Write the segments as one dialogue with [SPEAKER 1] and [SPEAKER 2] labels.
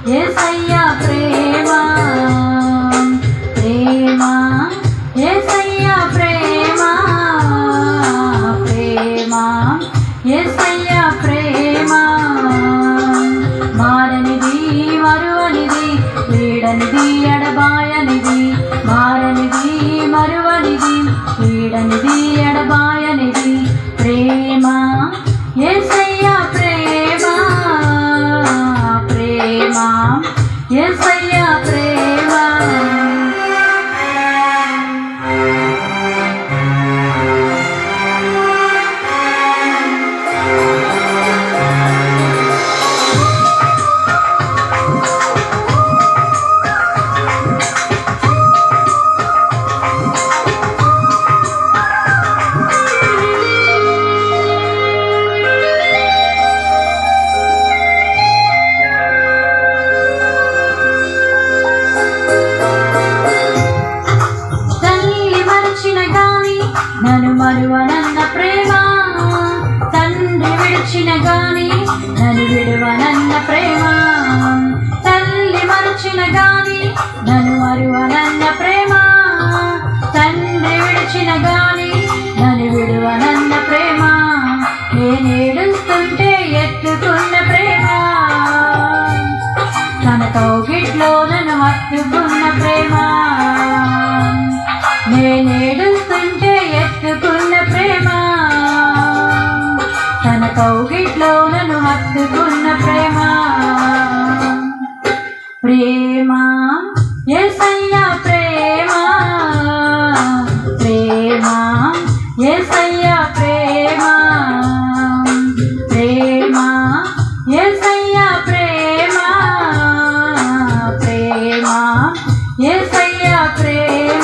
[SPEAKER 1] ఏసయ్య ప్రేమ ప్రేమ ఏసయ్య ప్రేమ ప్రేమ ఏసయ్య ప్రేమ మారనిది మరువనిది వీడనిది ఎడబాయనిది మారనిది మరువనిది వీడనిది ఎడబాయనిది ప్రేమ ఏసయ్య ప్రేమ ప్రేమ ఏసయ్య ప్రేమ తల్లి మరచిన గాని నన్ను మరువనన్న ప్రేమ తండ్రి విడిచిన గాని నన్ను విడువనన్న ప్రేమ తల్లి మరచిన గాని నన్ను మరువనన్న ప్రేమ తండ్రి విడిచిన గాని నన్ను విడువనన్న ప్రేమ నేనేడుస్తుంటే ఎత్తుకున్న ప్రేమ తన కౌగిట్లో నన్ను హత్తుకున్న ప్రేమ నేనేడుస్తుంటే ఎత్తుకున్న ప్రేమ తన కౌగిట్లో నన్ను హత్తుకున్న ప్రేమ ప్రేమ ఏసయ్య ప్రేమ ప్రేమ ఏసయ్య ప్రేమ ప్రేమ ఏసయ్య ప్రేమ ప్రేమ ఏసయ్య ప్రేమ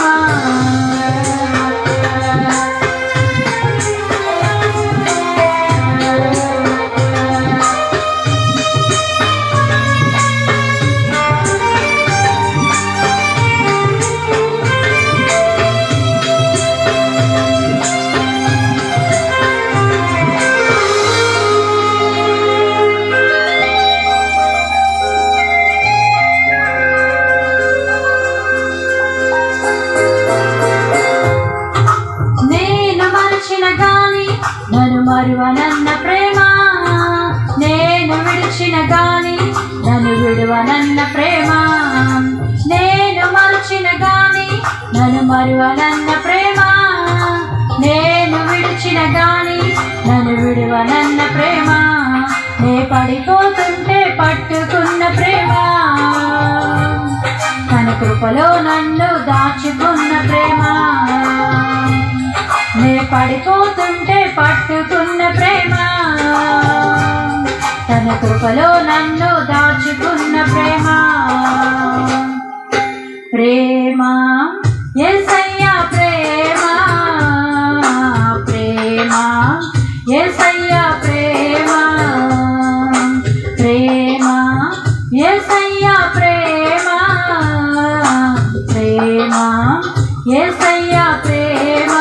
[SPEAKER 1] నేను మరచిన గాని నన్ను మరువనన్న ప్రేమ నేను విడిచిన గాని నన్ను విడువనన్న ప్రేమ నేను మరచిన గాని నన్ను మరువనన్న ప్రేమ నేను విడిచిన గాని నన్ను విడువనన్న ప్రేమ నే పడిపోతుంటే పట్టుకున్న ప్రేమ తన కృపలో నన్ను దాచుకున్న ప్రేమ నే పడిపోతుంటే పట్టుకున్న ప్రేమ తన కృపలో నన్ను దాచుకున్న ప్రేమ ప్రేమ ఏసయ్య ప్రేమ ప్రేమ ఏసయ్య ప్రేమ ప్రేమ ఏసయ్య ప్రేమ ప్రేమ ఏసయ్య ప్రేమ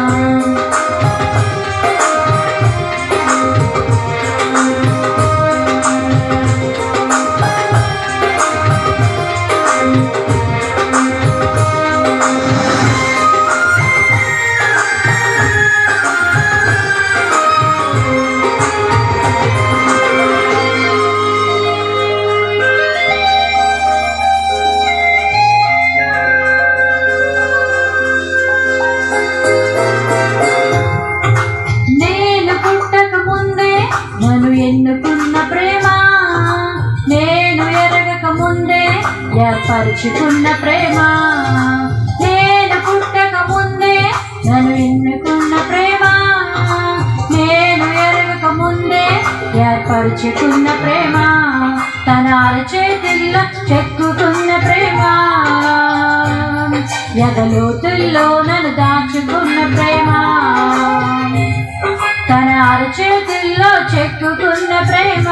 [SPEAKER 1] నేను పుట్టక ముందే నన్ను ఎన్నుకున్న ప్రేమ నేను ఎరగక ముందే ఏర్పరచుకున్న ప్రేమ నేను పుట్టక ముందే నన్ను ఎన్నుకున్న ప్రేమ నేను ఎరగక ముందే ఏర్పరచుకున్న ప్రేమ తన అరచేతుల్లో చెక్కుకున్న ప్రేమ ఎగలోతుల్లో నన్ను దాచుకున్న ప్రేమ తన అరచేతుల్లో చెక్కుకున్న ప్రేమ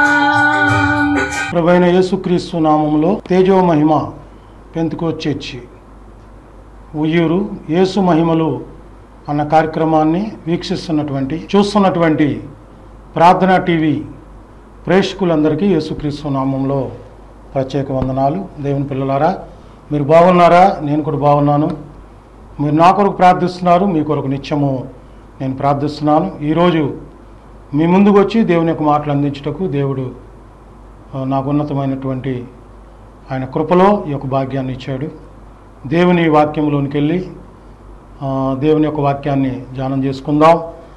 [SPEAKER 2] ప్రభైన యేసుక్రీస్తు నామములో తేజో మహిమ పెంతుకో చర్చి ఉయ్యూరు యేసు మహిమలు అన్న కార్యక్రమాన్ని వీక్షిస్తున్నటువంటి చూస్తున్నటువంటి ప్రార్థనా టీవీ ప్రేక్షకులందరికీ యేసుక్రీస్తు నామంలో ప్రత్యేక వందనాలు దేవుని పిల్లలారా మీరు బాగున్నారా నేను కూడా బాగున్నాను మీరు నా కొరకు ప్రార్థిస్తున్నారు మీ కొరకు నిత్యము నేను ప్రార్థిస్తున్నాను ఈరోజు మీ ముందుకు వచ్చి దేవుని యొక్క మాటలు అందించుటకు దేవుడు ఆ, నాకు ఉన్నతమైనటువంటి ఆయన కృపలో ఈ యొక్క భాగ్యాన్ని ఇచ్చాడు దేవుని వాక్యంలోనికి వెళ్ళి ఆ, దేవుని యొక్క వాక్యాన్ని ధ్యానం చేసుకుందాం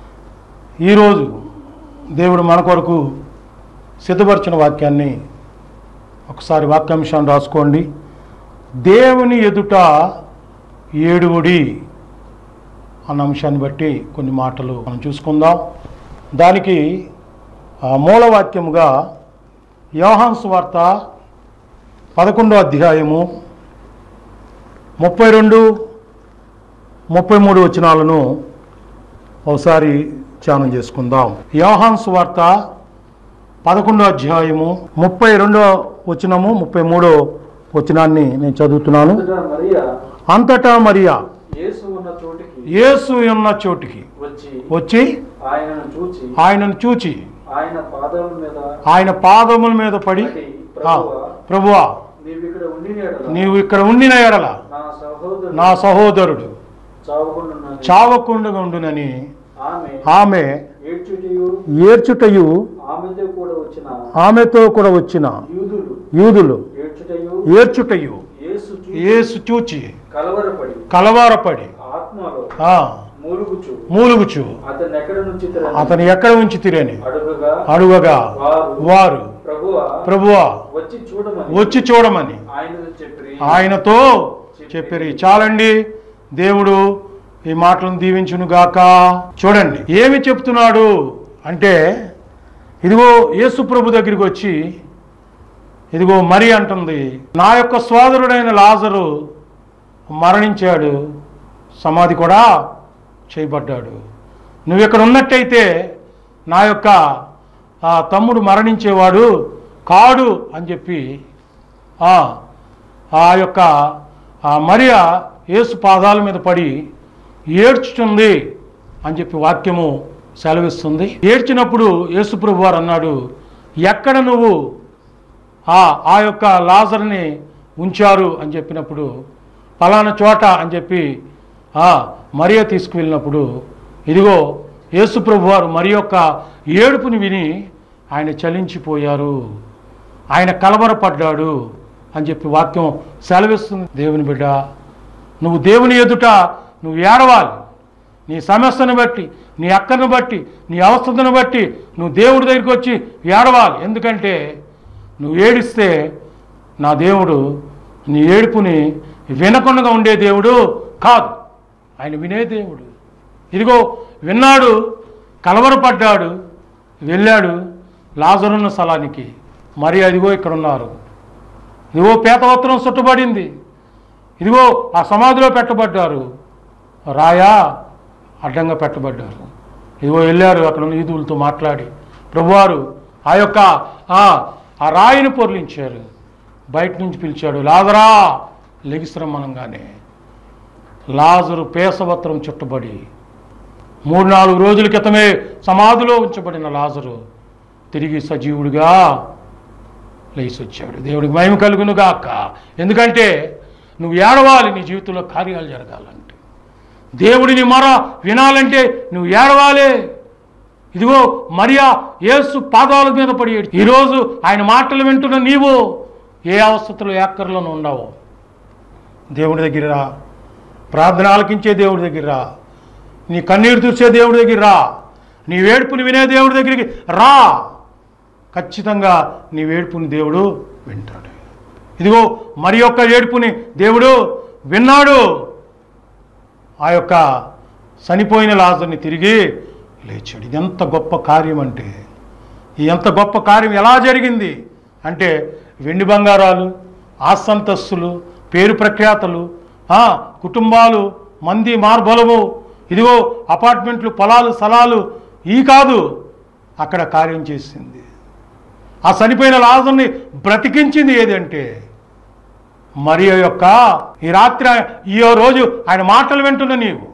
[SPEAKER 2] ఈరోజు దేవుడు మన కొరకు సిద్ధపరిచిన వాక్యాన్ని ఒకసారి వాక్యాంశాన్ని రాసుకోండి దేవుని ఎదుట ఏడువుడి అన్న అంశాన్ని బట్టి కొన్ని మాటలు మనం చూసుకుందాం దానికి ఆ, మూలవాక్యముగా యోహాన్స్ వార్త పదకొండో అధ్యాయము ముప్పై రెండు ముప్పై మూడు వచనాలను ఒకసారి ధ్యానం చేసుకుందాం యోహాన్స్ వార్త పదకొండో అధ్యాయము ముప్పై రెండో వచనము ముప్పై మూడో వచనాన్ని నేను చదువుతున్నాను
[SPEAKER 3] అంతటా మరియా
[SPEAKER 2] అంతటా మరియా
[SPEAKER 3] యేసు ఉన్న చోటికి
[SPEAKER 2] యేసు ఉన్న చోటికి
[SPEAKER 3] వచ్చి
[SPEAKER 2] వచ్చి
[SPEAKER 3] ఆయనను చూచి
[SPEAKER 2] ఆయనను చూచి
[SPEAKER 3] ఆయన పాదాల మీద
[SPEAKER 2] ఆయన పాదముల మీద పడి
[SPEAKER 3] పడి,
[SPEAKER 2] "ఆ,
[SPEAKER 3] ప్రభువా,
[SPEAKER 2] ప్రభువా
[SPEAKER 3] నీవు ఇక్కడ ఉండిన ఎడల
[SPEAKER 2] నీవు ఇక్కడ ఉండిన ఎడల
[SPEAKER 3] నా సహోదరుడు
[SPEAKER 2] నా సహోదరుడు
[SPEAKER 3] చావకుండా
[SPEAKER 2] చావకుండా ఉండునని
[SPEAKER 3] ఆమె
[SPEAKER 2] ఆమె
[SPEAKER 3] ఏడ్చుటియు
[SPEAKER 2] ఏడ్చుటయు
[SPEAKER 3] ఆమెతో కూడా వచ్చిన
[SPEAKER 2] ఆమెతో కూడా వచ్చిన
[SPEAKER 3] యూదులు
[SPEAKER 2] యూదులు
[SPEAKER 3] ఏడ్చుటయు
[SPEAKER 2] ఏడ్చుటయు
[SPEAKER 3] యేసు చూచి
[SPEAKER 2] యేసు చూచి
[SPEAKER 3] కలవరపడి
[SPEAKER 2] కలవారపడి
[SPEAKER 3] ఆత్మలో
[SPEAKER 2] ఆ,
[SPEAKER 3] మూలుగుచు
[SPEAKER 2] మూలుగుచు
[SPEAKER 3] అతన్ని ఎక్కడ నుంచి
[SPEAKER 2] అతను ఎక్కడ ఉంచి తిరని
[SPEAKER 3] అడుగగా
[SPEAKER 2] అడుగగా
[SPEAKER 3] వారు
[SPEAKER 2] వారు
[SPEAKER 3] ప్రభువా
[SPEAKER 2] ప్రభువా
[SPEAKER 3] వచ్చి చూడమని
[SPEAKER 2] వచ్చి చూడమని
[SPEAKER 3] ఆయనతో చెప్పి
[SPEAKER 2] ఆయనతో చెప్పిరి చాలండి దేవుడు ఈ మాటలను దీవించును గాక చూడండి ఏమి చెప్తున్నాడు అంటే ఇదిగో యేసు ప్రభు దగ్గరికి వచ్చి ఇదిగో మరి అంటుంది నా యొక్క సోదరుడైన లాజరు మరణించాడు సమాధి కూడా చేయబడ్డాడు నువ్వు ఇక్కడ ఉన్నట్టయితే నా యొక్క ఆ తమ్ముడు మరణించేవాడు కాడు అని చెప్పి ఆ ఆ యొక్క ఆ మరియ యేసు పాదాల మీద పడి ఏడ్చుతుంది అని చెప్పి వాక్యము సెలవిస్తుంది ఏడ్చినప్పుడు యేసు ప్రభు వారు అన్నాడు ఎక్కడ నువ్వు ఆ ఆ యొక్క లాజర్ని ఉంచారు అని చెప్పినప్పుడు ఫలానా చోట అని చెప్పి ఆ మరియ తీసుకువెళ్ళినప్పుడు ఇదిగో యేసు ప్రభు వారు మరి యొక్క ఏడుపుని విని ఆయన చలించిపోయారు ఆయన కలవరపడ్డాడు అని చెప్పి వాక్యం సెలవిస్తుంది దేవుని బిడ్డ నువ్వు దేవుని ఎదుట నువ్వు ఏడవాలి నీ సమస్యను బట్టి నీ అక్కను బట్టి నీ అవస్థను బట్టి నువ్వు దేవుడి దగ్గరికి వచ్చి ఏడవాలి ఎందుకంటే నువ్వు ఏడిస్తే నా దేవుడు నీ ఏడుపుని వినకుండా ఉండే దేవుడు కాదు ఆయన వినే దేవుడు ఇదిగో విన్నాడు కలవరపడ్డాడు వెళ్ళాడు లాజరున్న స్థలానికి మరి అదిగో ఇక్కడ ఉన్నారు ఇదిగో పేతవస్త్రం చుట్టబడింది ఇదిగో ఆ సమాధిలో పెట్టబడ్డారు రాయా అడ్డంగా పెట్టబడ్డారు ఇదిగో వెళ్ళారు అక్కడ ఉన్న ఈదులతో మాట్లాడి ప్రభువారు ఆ యొక్క ఆ ఆ రాయిని పొర్లించారు బయట నుంచి పిలిచాడు లాజరా లెగిశ్రమనంగానే లాజరు పేసవత్రం చుట్టబడి మూడు నాలుగు రోజుల క్రితమే సమాధిలో ఉంచబడిన లాజరు తిరిగి సజీవుడిగా లేచి వచ్చాడు దేవుడికి మహిమ కలుగును గాక ఎందుకంటే నువ్వు ఏడవాలి నీ జీవితంలో కార్యాలు జరగాలంటే దేవుడిని మొర వినాలంటే నువ్వు ఏడవాలి ఇదిగో మరియా యేసు పాదాల మీద పడి ఏడ్చి- ఈరోజు ఆయన మాటలు వింటున్న నీవు ఏ అవస్థలో ఏక్కర్లోనూ ఉండవు దేవుడి దగ్గర రా ప్రార్థన ఆలకించే దేవుడి దగ్గర రా నీ కన్నీరు చూసే దేవుడి దగ్గర రా నీ వేడుపుని వినే దేవుడి దగ్గరికి రా ఖచ్చితంగా నీ వేడుపుని దేవుడు వింటాడు ఇదిగో మరి యొక్క ఏడుపుని దేవుడు విన్నాడు ఆ యొక్క చనిపోయిన లాజర్ని తిరిగి లేచాడు ఇది ఎంత గొప్ప కార్యం అంటే ఈ ఎంత గొప్ప కార్యం ఎలా జరిగింది అంటే వెండి బంగారాలు ఆస్తంతస్తులు పేరు ప్రఖ్యాతలు ఆ, కుటుంబాలు మంది మార్బలము ఇదిగో అపార్ట్మెంట్లు పొలాలు స్థలాలు ఈ కాదు అక్కడ కార్యం చేసింది ఆ చనిపోయిన లాజర్ని బ్రతికించింది ఏదంటే మరి యొక్క ఈ రాత్రి ఈ రోజు ఆయన మాటలు వింటున్న నీవు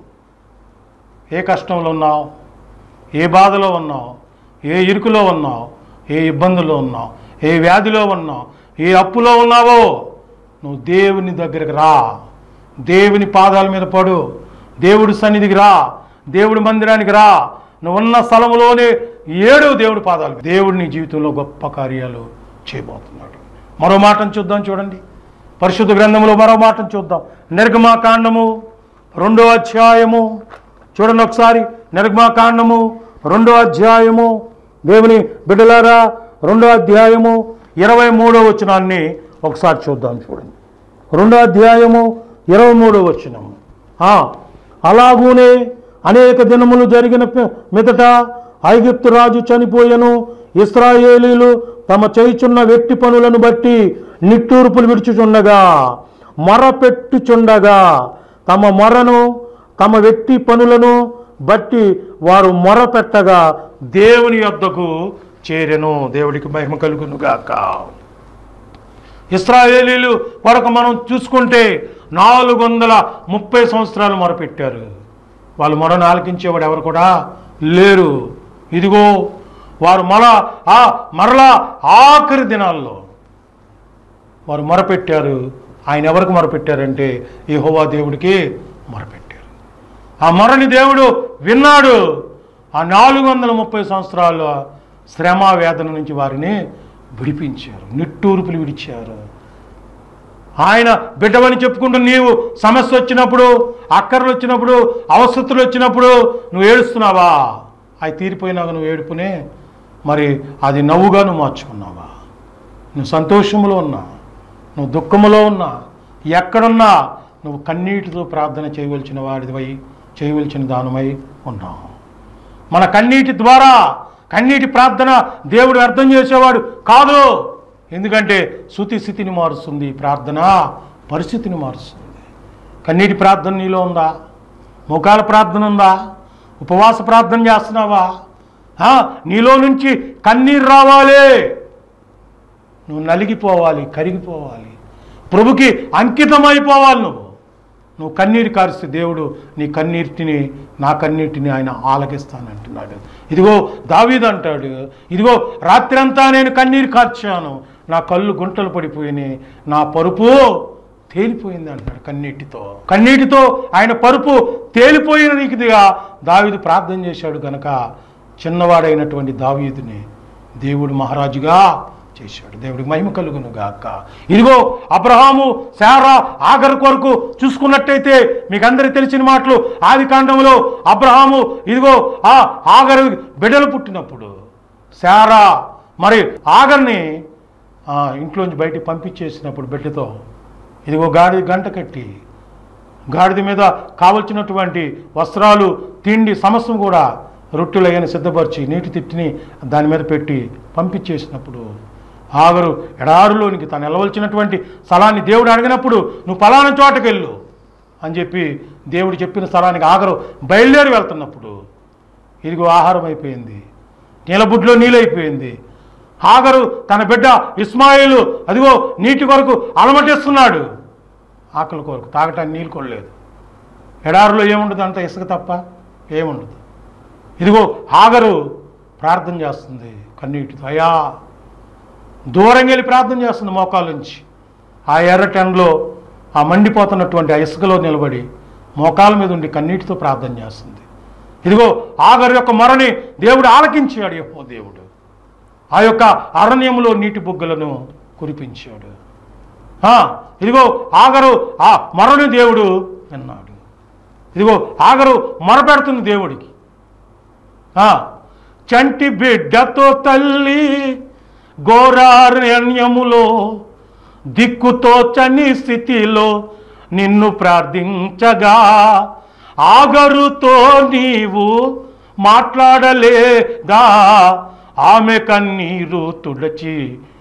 [SPEAKER 2] ఏ కష్టంలో ఉన్నావు ఏ బాధలో ఉన్నావు ఏ ఇరుకులో ఉన్నావు ఏ ఇబ్బందుల్లో ఉన్నావు ఏ వ్యాధిలో ఉన్నావు ఏ అప్పులో ఉన్నావో నువ్వు దేవుని దగ్గరికి రా దేవుని పాదాల మీద పడు దేవుడి సన్నిధికి రా దేవుడి మందిరానికి రా నువ్వు ఉన్న స్థలంలోనే ఏడు దేవుడి పాదాలు దేవుడి నీ జీవితంలో గొప్ప కార్యాలు చేయబోతున్నాడు మరో మాటను చూద్దాం చూడండి పరిశుద్ధ గ్రంథంలో మరో మాటను చూద్దాం నిర్గమాకాండము రెండో అధ్యాయము చూడండి ఒకసారి నిర్గమాకాండము రెండో అధ్యాయము దేవుని బిడ్డలారా రెండో అధ్యాయము ఇరవై మూడో వచనాన్ని ఒకసారి చూద్దాం చూడండి రెండో అధ్యాయము ఇరవై మూడో వచనము ఆ, అలాగూనే అనేక దినములు జరిగిన పి- మీదట ఐగుప్తు రాజు చనిపోయెను ఇస్రాయేలీలు తమ చేయుచున్న వెట్టి పనులను బట్టి నిట్టూర్పులు విడుచుచుండగా మొర పెట్టుచుండగా తమ మొరను తమ వెట్టి పనులను బట్టి వారు మొర పెట్టగా దేవుని యొద్దకు చేరెను దేవుడికి మహిమ కలుగును గాక ఇస్రాయేలీలు కొరకు మనం చూసుకుంటే నాలుగు వందల ముప్పై సంవత్సరాలు మొరపెట్టారు వాళ్ళు మొరను ఆలకించేవాడు ఎవరు కూడా లేరు ఇదిగో వారు మర ఆ మరలా ఆఖరి దినాల్లో వారు మొరపెట్టారు ఆయన ఎవరికి మొరపెట్టారంటే యెహోవా దేవుడికి మొరపెట్టారు ఆ మొరని దేవుడు విన్నాడు ఆ నాలుగు వందల ముప్పై సంవత్సరాల శ్రమ వేదన నుంచి వారిని విడిపించారు నిట్టూర్పులు విడిచారు ఆయన బిడ్డవని చెప్పుకుంటూ నీవు సమస్య వచ్చినప్పుడు అక్కర్లు వచ్చినప్పుడు అవసరతలు వచ్చినప్పుడు నువ్వు ఏడుస్తున్నావా అవి తీరిపోయినాక నువ్వు ఏడుపునే మరి అది నవ్వుగా నువ్వు మార్చుకున్నావా నువ్వు సంతోషంలో ఉన్నా నువ్వు దుఃఖములో ఉన్నా ఎక్కడున్నా నువ్వు కన్నీటితో ప్రార్థన చేయవలసిన వాడివై చేయవలసిన దానమై ఉన్నావు మన కన్నీటి ద్వారా కన్నీటి ప్రార్థన దేవుడు అర్థం చేసేవాడు కాదు ఎందుకంటే శృతి స్థితిని మారుస్తుంది ప్రార్థన పరిస్థితిని మారుస్తుంది కన్నీటి ప్రార్థన నీలో ఉందా ముఖాల ప్రార్థన ఉందా ఉపవాస ప్రార్థన చేస్తున్నావా ఆ, నీలో నుంచి కన్నీరు రావాలి నువ్వు నలిగిపోవాలి కరిగిపోవాలి ప్రభుకి అంకితమైపోవాలి నువ్వు నువ్వు కన్నీరు కారిస్తే దేవుడు నీ కన్నీటిని నా కన్నీటిని ఆయన ఆలకిస్తానంటున్నాడు ఇదిగో దావీదు అంటాడు ఇదిగో రాత్రంతా నేను కన్నీరు కార్చాను నా కళ్ళు గుంటలు పడిపోయినాయి నా పరుపు తేలిపోయింది అంటాడు కన్నీటితో కన్నీటితో ఆయన పరుపు తేలిపోయిన నీకుదిగా దావీదు ప్రార్థన చేశాడు గనక చిన్నవాడైనటువంటి దావీదుని దేవుడు మహారాజుగా చేశాడు దేవుడికి మహిమ కలుగును గాక ఇదిగో అబ్రహాము శారా ఆఖరి కొరకు చూసుకున్నట్టయితే మీకు అందరికి తెలిసిన మాటలు ఆది కాండంలో అబ్రహాము ఇదిగో ఆ ఆగరు బిడ్డలు పుట్టినప్పుడు శారా మరి ఆగర్ని ఆ, ఇంట్లోంచి బయటికి పంపించేసినప్పుడు బిడ్డతో ఇదిగో గాడి గంట కట్టి గాడిద మీద కావలసినటువంటి వస్త్రాలు తిండి సమస్తం కూడా రొట్టెలయ్యని సిద్ధపరిచి నీటి తిట్టిని దాని మీద పెట్టి పంపించేసినప్పుడు ఆగరు ఎడారులోనికి తను వెళ్ళవలసినటువంటి స్థలాన్ని దేవుడు అడిగినప్పుడు నువ్వు పలానా చోటకి వెళ్ళు అని చెప్పి దేవుడు చెప్పిన స్థలానికి ఆగరు బయలుదేరి వెళ్తున్నప్పుడు ఇదిగో ఆహారం అయిపోయింది నీలబుడ్లో నీళ్ళైపోయింది ఆగరు తన బిడ్డ ఇస్మాయిలు అదిగో నీటి కొరకు అలమటిస్తున్నాడు ఆకలి కొరకు తాగటానికి నీళ్ళు కొనలేదు ఎడారిలో ఏముండదు అంత ఇసుక తప్ప ఏముండదు ఇదిగో ఆగరు ప్రార్థన చేస్తుంది కన్నీటితో అయ్యా దూరంగా వెళ్ళి ప్రార్థన చేస్తుంది మోకాల నుంచి ఆ ఎర్రటెండలో ఆ మండిపోతున్నటువంటి ఆ ఇసుకలో నిలబడి మోకాల మీద ఉండి కన్నీటితో ప్రార్థన చేస్తుంది ఇదిగో ఆగరు యొక్క మొరని దేవుడు ఆలకించాడు యెహోవా దేవుడు ఆ యొక్క అరణ్యములో నీటి బుగ్గలను కురిపించాడు ఆ, ఇదిగో ఆగరు ఆ మరని దేవుడు విన్నాడు ఇదిగో ఆగరు మొరపెడుతుంది దేవుడికి ఆ, చంటి బిడ్డతో తల్లి ఘోరారణ్యములో దిక్కుతో చని స్థితిలో నిన్ను ప్రార్థించగా ఆగరుతో నీవు మాట్లాడలేదా ఆమె కన్నీరు తుడచి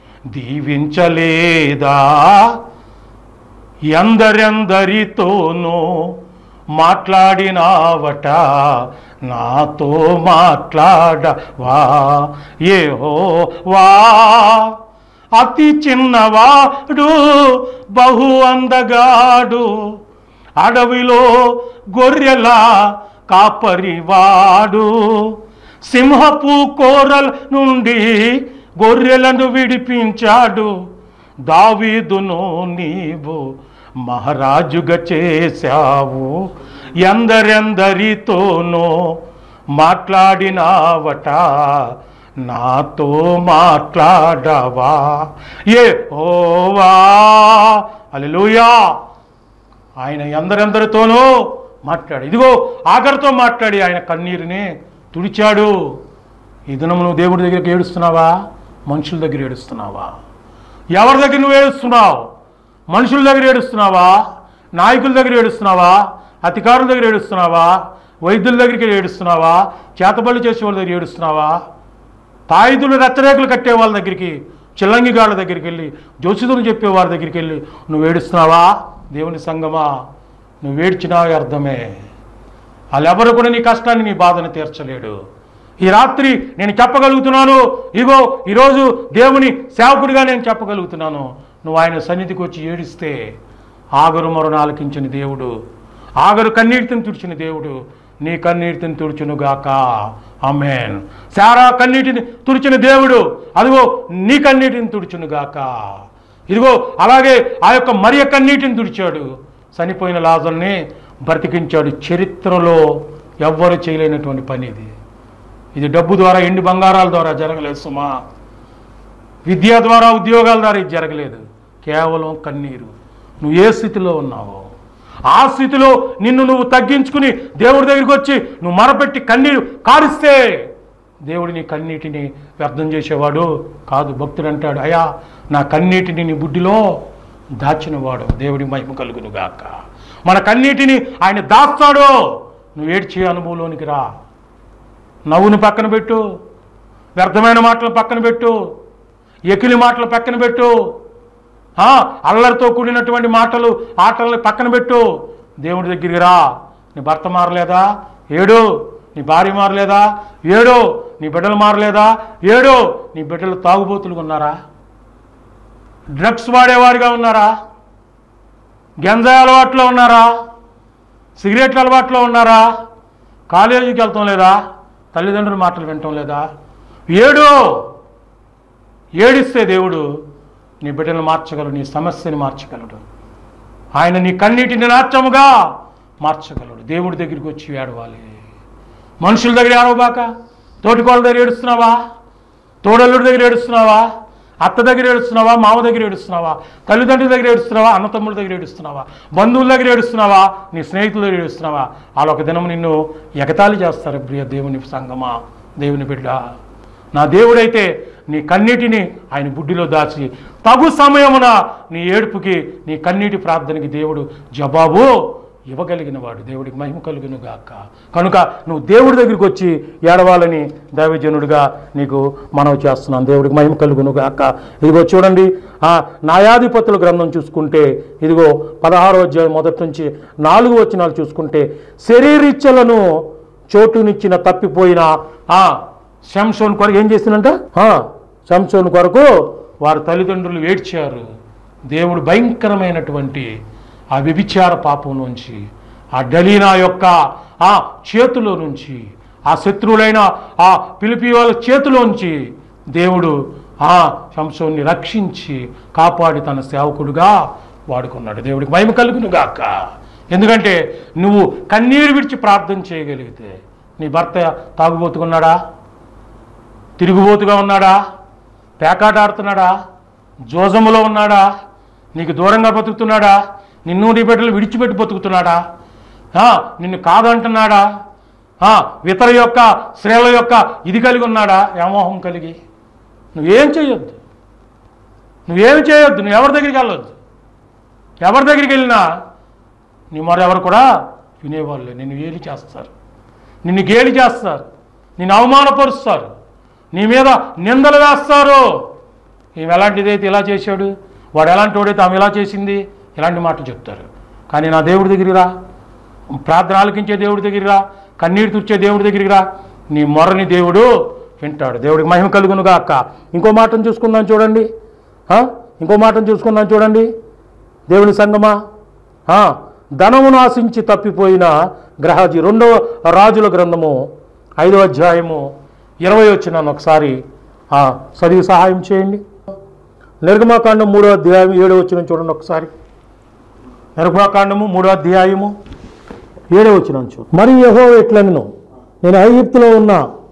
[SPEAKER 2] దీవించలేదా ఎందరెందరితోనూ మాట్లాడినావట నాతో మాట్లాడవా ఏహో వా అతి చిన్నవాడు బహు అందగాడు అడవిలో గొర్రెల కాపరివాడు సింహపు కోరల నుండి గొర్రెలను విడిపించాడు దావీదును నీవు మహారాజుగా చేశావు ఎందరెందరితోనూ మాట్లాడినావట నాతో మాట్లాడవా ఏ ఓవా అలెలుయా ఆయన ఎందరెందరితోనూ మాట్లాడు ఇదిగో ఆఖరితో మాట్లాడి ఆయన కన్నీరుని తుడిచాడు ఈ దినం నువ్వు దేవుడి దగ్గరికి ఏడుస్తున్నావా మనుషుల దగ్గర ఏడుస్తున్నావా ఎవరి దగ్గర నువ్వు ఏడుస్తున్నావు మనుషుల దగ్గర ఏడుస్తున్నావా నాయకుల దగ్గర ఏడుస్తున్నావా అధికారుల దగ్గర ఏడుస్తున్నావా వైద్యుల దగ్గరికి ఏడుస్తున్నావా చేతబళ్ళు చేసే వాళ్ళ దగ్గర ఏడుస్తున్నావా తాయిదులు రెచ్చరేకులు కట్టే వాళ్ళ దగ్గరికి చిల్లంగిగాళ్ళ దగ్గరికి వెళ్ళి జోసిదులు చెప్పే వారి దగ్గరికి వెళ్ళి నువ్వు ఏడుస్తున్నావా దేవుని సంగమా నువ్వు ఏడ్చినా అర్థమే వాళ్ళెవరు కూడా నీ కష్టాన్ని నీ బాధను తీర్చలేడు ఈ రాత్రి నేను చెప్పగలుగుతున్నాను ఇగో ఈరోజు దేవుని సేవకుడిగా నేను చెప్పగలుగుతున్నాను నువ్వు ఆయన సన్నిధికి వచ్చి ఏడిస్తే ఆగరు మరణ ఆలకించిన దేవుడు ఆగరు కన్నీటిని తుడిచిన దేవుడు నీ కన్నీటిని తుడుచునుగాక అమ్మేన్ సారా కన్నీటిని తుడిచిన దేవుడు అదిగో నీ కన్నీటిని తుడుచునుగాక ఇదిగో అలాగే ఆ యొక్క మరియ కన్నీటిని తుడిచాడు చనిపోయిన లాజల్ని బ్రతికించాడు చరిత్రలో ఎవ్వరు చేయలేనటువంటి పని ఇది ఇది డబ్బు ద్వారా ఎండి బంగారాల ద్వారా జరగలేదు సుమా విద్య ద్వారా ఉద్యోగాల ద్వారా ఇది జరగలేదు కేవలం కన్నీరు నువ్వు ఏ స్థితిలో ఉన్నావో ఆ స్థితిలో నిన్ను నువ్వు తగ్గించుకుని దేవుడి దగ్గరికి వచ్చి నువ్వు మరపెట్టి కన్నీరు కారిస్తే దేవుడు నీ కన్నీటిని వ్యర్థం చేసేవాడు కాదు భక్తుడు అంటాడు అయా నా కన్నీటిని నీ బుడ్డిలో దాచినవాడు దేవుడి మహిమ కలుగును గాక మన కన్నీటిని ఆయన దాస్తాడు నువ్వు ఏడ్చే అనుభవంలోనికి రా నవ్వును పక్కన పెట్టు వ్యర్థమైన మాటలు పక్కన పెట్టు ఎకిలి మాటలు పక్కన పెట్టు ఆ, అల్లరితో కూడినటువంటి మాటలు ఆటలను పక్కన పెట్టు దేవుడి దగ్గరికి రా నీ భర్త మారలేదా ఏడు నీ భార్య మారలేదా ఏడు నీ బిడ్డలు మారలేదా ఏడు నీ బిడ్డలు తాగుబోతులుగా ఉన్నారా డ్రగ్స్ వాడేవారిగా ఉన్నారా గంజాయి అలవాట్లో ఉన్నారా సిగరెట్ల అలవాట్లో ఉన్నారా కాలేజీకి వెళ్తాం లేదా తల్లిదండ్రుల మాటలు వినటం లేదా ఏడు ఏడిస్తే దేవుడు నీ బిడ్డను మార్చగలడు నీ సమస్యని మార్చగలడు ఆయన నీ కన్నీటిని నాట్యముగా మార్చగలడు దేవుడి దగ్గరికి వచ్చి ఏడవాలి మనుషుల దగ్గర ఏడవబాక తోటికోళ్ళ దగ్గర ఏడుస్తున్నావా తోడల్లుడి దగ్గర ఏడుస్తున్నావా అత్త దగ్గర ఏడుస్తున్నావా మామ దగ్గర ఏడుస్తున్నావా తల్లిదండ్రుల దగ్గర ఏడుస్తున్నావా అన్నతమ్ముల దగ్గర ఏడుస్తున్నావా బంధువుల దగ్గర ఏడుస్తున్నావా నీ స్నేహితుల దగ్గర ఏడుస్తున్నావా వాళ్ళు ఒక దినం నిన్ను ఎగతాళి చేస్తారు ప్రియ దేవుని సంగమా దేవుని బిడ్డ నా దేవుడైతే నీ కన్నీటిని ఆయన బుడ్డిలో దాచి తగు సమయమున నీ ఏడుపుకి నీ కన్నీటి ప్రార్థనకి దేవుడు జవాబు ఇవ్వగలిగిన వాడు దేవుడికి మహిమ కలుగును గాక కనుక నువ్వు దేవుడి దగ్గరికి వచ్చి ఏడవాలని దైవజనుడిగా నీకు మనవి చేస్తున్నాను దేవుడికి మహిమ కలుగును గాక ఇదిగో చూడండి ఆ న్యాయాధిపతుల గ్రంథం చూసుకుంటే ఇదిగో పదహారో అధ్యాయం మొదటి నుంచి నాలుగు వచనాలు చూసుకుంటే శరీరిచ్చలను చోటునిచ్చిన తప్పిపోయిన ఆ శంసోన్ కొరకు ఏం చేసిందంట ఆ, శంసోన్ కొరకు వారి తల్లిదండ్రులు ఏడ్చారు దేవుడు భయంకరమైనటువంటి ఆ వ్యభిచార పాపం నుంచి ఆ డలీనా యొక్క ఆ చేతిలో నుంచి ఆ శత్రువులైన ఆ పిలిపి వాళ్ళ చేతిలోంచి దేవుడు ఆ శంసోన్ని రక్షించి కాపాడి తన సేవకుడుగా వాడుకున్నాడు దేవుడికి మహిమ కలుగును గాక ఎందుకంటే నువ్వు కన్నీరు విడిచి ప్రార్థన చేయగలిగితే నీ భర్త తాగుబోతుకున్నాడా తిరుగుబోతుగా ఉన్నాడా పేకాట ఆడుతున్నాడా జోజములో ఉన్నాడా నీకు దూరంగా బతుకుతున్నాడా నిన్ను నీ బిడ్డలు విడిచిపెట్టి బతుకుతున్నాడా ఆ, నిన్ను కాదంటున్నాడా ఆ, ఇతర యొక్క స్త్రీల యొక్క ఇది కలిగి ఉన్నాడా వ్యామోహం కలిగి నువ్వేం చేయొద్దు నువ్వేమి చేయొద్దు నువ్వు ఎవరి దగ్గరికి వెళ్ళొద్దు ఎవరి దగ్గరికి వెళ్ళినా నీ మరెవరు కూడా వినేవాళ్ళు నిన్ను ఏలి చేస్తారు నిన్ను గేలి చేస్తారు నిన్ను అవమానపరుస్తారు నీ మీద నిందలు వేస్తారు ఈమె ఎలాంటిదైతే ఇలా చేశాడు వాడు ఎలాంటి వాడైతే ఆమె ఇలా చేసింది ఇలాంటి మాటలు చెప్తారు కానీ నా దేవుడి దగ్గరికి రా ప్రార్థన ఆలకించే దేవుడి దగ్గరికి రా కన్నీరు తుడిచే దేవుడి దగ్గరికి రా నీ మొరని దేవుడు వింటాడు దేవుడికి మహిమ కలుగునుగా అక్క ఇంకో మాటను చూసుకుందాం చూడండి ఆ? ఇంకో మాటను చూసుకుందాం చూడండి దేవుని సంగమా ఆ, ధనమును ఆశించి తప్పిపోయిన గ్రహాజీ రెండవ రాజుల గ్రంథము ఐదవ అధ్యాయము ఇరవై వచ్చినాను ఒకసారి ఆ, చదివి సహాయం చేయండి నిర్గమాకాండం మూడో అధ్యాయం ఏడో వచ్చిన చూడండి ఒకసారి నిర్గమాకాండము మూడో అధ్యాయము ఏడో వచ్చిన చూ మరి యహో ఎట్లనను నేను ఐగుప్తులో ఉన్న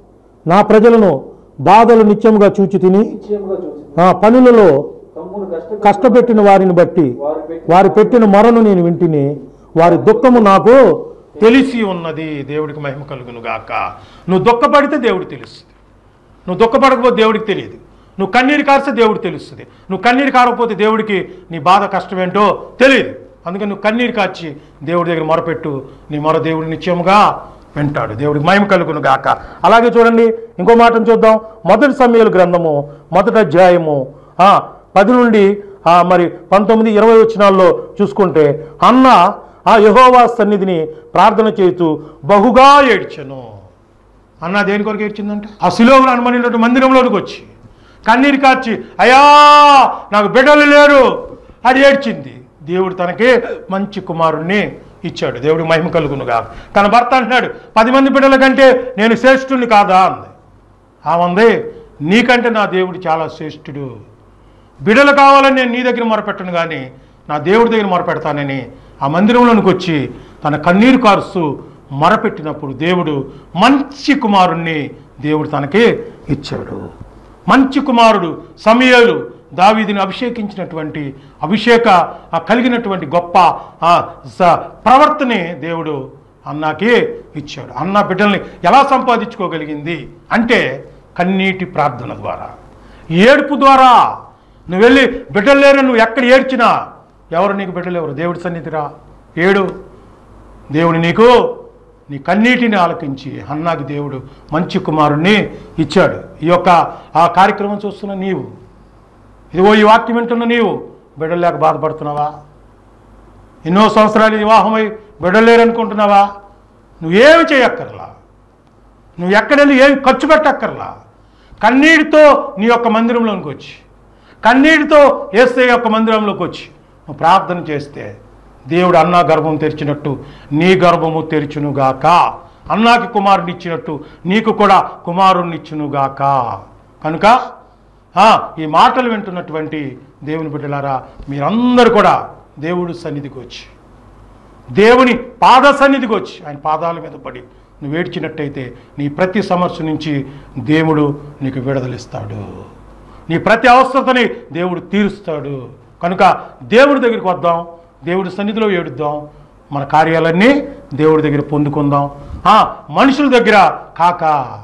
[SPEAKER 2] నా ప్రజలను బాధలు నిత్యముగా చూచి తిని
[SPEAKER 3] నిశ్చయముగా చూసి
[SPEAKER 2] ఆ పనులలో
[SPEAKER 3] తమ్ముడు కష్ట
[SPEAKER 2] కష్టపెట్టిన వారిని బట్టి
[SPEAKER 3] వారు పెట్టి
[SPEAKER 2] వారి పెట్టిన మొరను నేను వింటిని వారి దుఃఖము నాకు తెలిసి ఉన్నది దేవుడికి మహిమ కలుగును గాక నువ్వు దుఃఖపడితే దేవుడికి తెలుస్తుంది నువ్వు దుఃఖపడకపోతే దేవుడికి తెలియదు నువ్వు కన్నీరు కారిస్తే దేవుడికి తెలుస్తుంది నువ్వు కన్నీరు కారకపోతే దేవుడికి నీ బాధ కష్టం ఏంటో తెలియదు అందుకని నువ్వు కన్నీరు కార్చి దేవుడి దగ్గర మొరపెట్టు నీ మొర దేవుడి నిత్యముగా వింటాడు దేవుడికి మహిమ కలుగును గాక అలాగే చూడండి ఇంకో మాటను చూద్దాం మొదటి సమయాల గ్రంథము మొదటి అధ్యాయము ఆ, పది నుండి ఆ, మరి పంతొమ్మిది ఇరవై వచ్చినాల్లో చూసుకుంటే అన్న ఆ యహోవా సన్నిధిని ప్రార్థన చేస్తూ బహుగా ఏడ్చెను అన్న దేని కొరకు ఏడ్చిందంటే ఆ శిలోవులు అనుమనినటువంటి మందిరంలోనికి వచ్చి కన్నీరు కార్చి అయ్యా నాకు బిడ్డలు లేరు అది ఏడ్చింది దేవుడు తనకి మంచి కుమారుణ్ణి ఇచ్చాడు దేవుడు మహిమ కలుగునుగా తన భర్త అంటున్నాడు పది మంది బిడ్డల కంటే నేను శ్రేష్ఠుని కాదా అంది ఆమంది నీకంటే నా దేవుడు చాలా శ్రేష్ఠుడు బిడలు కావాలని నేను నీ దగ్గర మొరపెట్టను కానీ నా దేవుడి దగ్గర మొరపెడతానని ఆ మందిరంలోనికి వచ్చి తన కన్నీరు కారుస్తూ మొరపెట్టినప్పుడు దేవుడు మంచి కుమారుణ్ణి దేవుడు తనకి ఇచ్చాడు మంచి కుమారుడు సమయాలు దావీదిని అభిషేకించినటువంటి అభిషేక ఆ కలిగినటువంటి గొప్ప ఆ స- ప్రవర్తనే దేవుడు అన్నాకి ఇచ్చాడు అన్న బిడ్డల్ని ఎలా సంపాదించుకోగలిగింది అంటే కన్నీటి ప్రార్థన ద్వారా ఏడుపు ద్వారా నువ్వు వెళ్ళి బిడ్డలు లేరు నువ్వు ఎక్కడ ఏడ్చినా ఎవరు నీకు బిడ్డలు ఎవరు దేవుడి సన్నిధిరా ఏడు దేవుడు నీకు నీ కన్నీటిని ఆలకించి అన్నాకి దేవుడు మంచి కుమారుణ్ణి ఇచ్చాడు ఈ యొక్క ఆ కార్యక్రమం చూస్తున్న నీవు ఇదిగో ఈ వాక్యం వింటున్న నీవు బిడ్డలు లేక బాధపడుతున్నావా ఎన్నో సంవత్సరాలు వివాహమై బిడ్డలు లేరనుకుంటున్నావా నువ్వేమి చేయక్కర్లా నువ్వు ఎక్కడెళ్ళి ఏమి ఖర్చు పెట్టక్కర్లా కన్నీటితో నీ యొక్క మందిరంలోకి వచ్చి కన్నీటితో వేస్తే యొక్క మందిరంలోకి వచ్చి నువ్వు ప్రార్థన చేస్తే దేవుడు అన్నా గర్భం తెరిచినట్టు నీ గర్భము తెరిచునుగాక అన్నాకి కుమారుని ఇచ్చినట్టు నీకు కూడా కుమారుణ్ణి ఇచ్చునుగాక కనుక ఆ, ఈ మాటలు వింటున్నటువంటి దేవుని బిడ్డలారా మీరందరూ కూడా దేవుడు సన్నిధికి వచ్చి దేవుని పాద సన్నిధికి వచ్చి ఆయన పాదాల మీద పడి నువ్వు ఏడ్చినట్టయితే నీ ప్రతి సమస్య నుంచి దేవుడు నీకు విడుదలిస్తాడు నీ ప్రతి అవసరతని దేవుడు తీరుస్తాడు కనుక దేవుడి దగ్గరికి వద్దాం దేవుడి సన్నిధిలో ఏడుద్దాం మన కార్యాలన్నీ దేవుడి దగ్గర పొందుకుందాం ఆ, మనుషుల దగ్గర కాక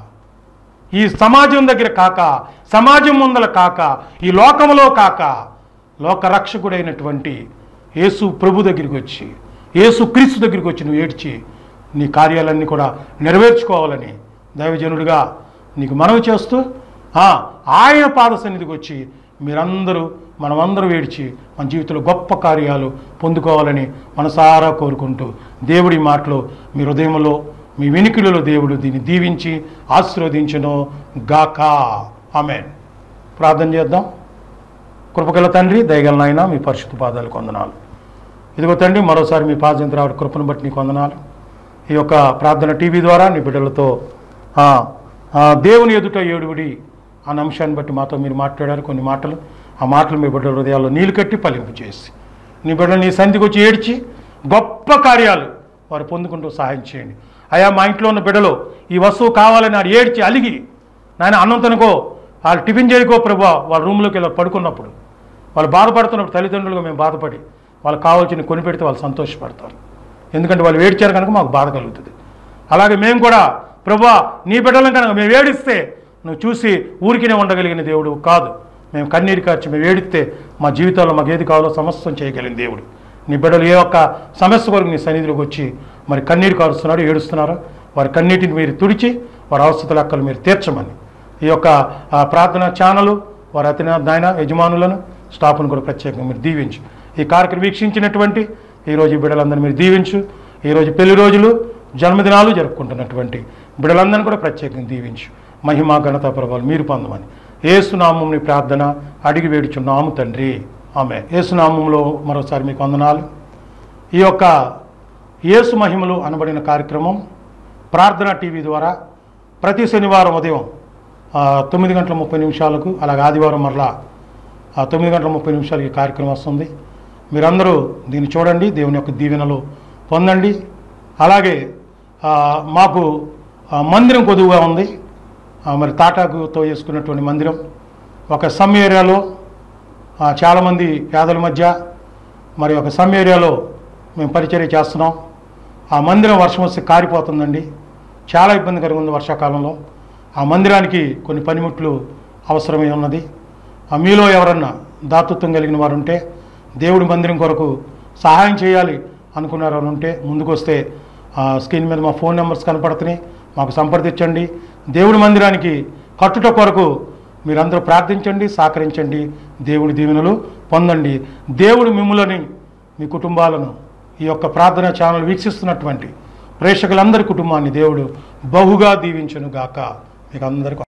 [SPEAKER 2] ఈ సమాజం దగ్గర కాక సమాజం ముందల కాక ఈ లోకములో కాక లోక రక్షకుడైనటువంటి యేసు ప్రభు దగ్గరికి వచ్చి యేసు క్రీస్తు దగ్గరికి వచ్చి నువ్వు ఏడ్చి నీ కార్యాలన్నీ కూడా నెరవేర్చుకోవాలని దైవజనుడిగా నీకు మనవి చేస్తూ ఆ, ఆయన పాద సన్నిధికి వచ్చి మీరందరూ మనమందరూ ఏడ్చి మన జీవితంలో గొప్ప కార్యాలు పొందుకోవాలని మనసారా కోరుకుంటూ దేవుడి మాటలు మీ హృదయంలో మీ వెనుకలలో దేవుడు దీన్ని దీవించి ఆశీర్వదించను గాక ఆమెన్ ప్రార్థన చేద్దాం కృపగల తండ్రి దయగల నాయన మీ పరిశుద్ధ పాదాలు కొందనాలు ఇదిగో తండ్రి మరోసారి మీ పాదయంత్రాడు కృపను బట్టి నీకు వందనాలు ఈ యొక్క ప్రార్థన టీవీ ద్వారా నీ బిడ్డలతో ఆ, ఆ, దేవుని ఎదుట ఏడుబడి అన్న అంశాన్ని బట్టి మాతో మీరు మాట్లాడారు కొన్ని మాటలు ఆ మాటలు మీ బిడ్డల హృదయాల్లో నీళ్ళు కట్టి ఫలింపు చేసి నీ బిడ్డలు నీ సంధికి వచ్చి ఏడ్చి గొప్ప కార్యాలు వారు పొందుకుంటూ సహాయం చేయండి అయా మా ఇంట్లో ఉన్న బిడ్డలు ఈ వస్తువు కావాలని వారు ఏడ్చి అలిగి నాయన అన్నం తనుకో వాళ్ళు టిఫిన్ చేయకో ప్రభు వాళ్ళ రూమ్లోకి వెళ్ళి పడుకున్నప్పుడు వాళ్ళు బాధపడుతున్నప్పుడు తల్లిదండ్రులుగా మేము బాధపడి వాళ్ళకి కావాల్సిన కొనిపెడితే వాళ్ళు సంతోషపడతారు ఎందుకంటే వాళ్ళు ఏడ్చారు కనుక మాకు బాధ కలుగుతుంది అలాగే మేము కూడా ప్రభా నీ బిడ్డలను కనుక మేము ఏడిస్తే నువ్వు చూసి ఊరికినే ఉండగలిగిన దేవుడు కాదు మేము కన్నీరు కార్చి మేము ఏడిస్తే మా జీవితాల్లో మాకు ఏది కావాలో సమస్తం చేయగలిగిన దేవుడు నీ బిడ్డలు ఏ ఒక్క సమస్య కొరకు నీ సన్నిధిలోకి వచ్చి మరి కన్నీరు కారుస్తున్నాడు ఏడుస్తున్నారో వారి కన్నీటిని మీరు తుడిచి వారి అవసర లెక్కలు మీరు తీర్చమని ఈ యొక్క ఆ, ప్రార్థన ఛానల్ వారి అతి నాయన యజమానులను స్టాఫ్ను కూడా ప్రత్యేకంగా మీరు దీవించు ఈ కార్యక్రమం వీక్షించినటువంటి ఈరోజు ఈ బిడ్డలందరినీ మీరు దీవించు ఈరోజు పెళ్లి రోజులు జన్మదినాలు జరుపుకుంటున్నటువంటి బిడ్డలందరినీ కూడా ప్రత్యేకంగా దీవించు మహిమా ఘనత ప్రభావాలు మీరు పొందమని ఏసునామంని ప్రార్థన అడిగి వేడుచున్నాము తండ్రి ఆమె ఏసునామంలో మరోసారి మీకు వందనాలు ఈ యొక్క యేసు మహిమలు అనబడిన కార్యక్రమం ప్రార్థన టీవీ ద్వారా ప్రతి శనివారం ఉదయం ఆ, తొమ్మిది గంటల ముప్పై నిమిషాలకు అలాగే ఆదివారం మరలా ఆ తొమ్మిది గంటల ముప్పై నిమిషాలకి ఈ కార్యక్రమం వస్తుంది మీరందరూ దీన్ని చూడండి దేవుని యొక్క దీవెనలు పొందండి అలాగే ఆ, మాకు ఆ, మందిరం కొదువుగా ఉంది ఆ, మరి తాటాకుతో వేసుకున్నటువంటి మందిరం ఒక సమ్ ఏరియాలో ఆ, చాలామంది పేదల మధ్య మరి ఒక సమ్ ఏరియాలో మేము పరిచర్య చేస్తున్నాం ఆ మందిరం వర్షం వస్తే కారిపోతుందండి చాలా ఇబ్బందికరంగా ఉంది వర్షాకాలంలో ఆ మందిరానికి కొన్ని పనిముట్లు అవసరమై ఉన్నది ఆ మీలో ఎవరన్నా దాతృత్వం కలిగిన వారు ఉంటే దేవుడి మందిరం కొరకు సహాయం చేయాలి అనుకున్నారు అని ఉంటే ముందుకు వస్తే ఆ స్క్రీన్ మీద మా ఫోన్ నెంబర్స్ కనపడుతున్నాయి మాకు సంప్రదించండి దేవుడి మందిరానికి కట్టుట కొరకు మీరందరూ ప్రార్థించండి సహకరించండి దేవుడి దీవెనలు పొందండి దేవుడు మిమ్ములని మీ కుటుంబాలను ఈ యొక్క ప్రార్థన ఛానల్ వీక్షిస్తున్నటువంటి ప్రేక్షకులందరి కుటుంబాన్ని దేవుడు బహుగా దీవించును గాక మీకు అందరికీ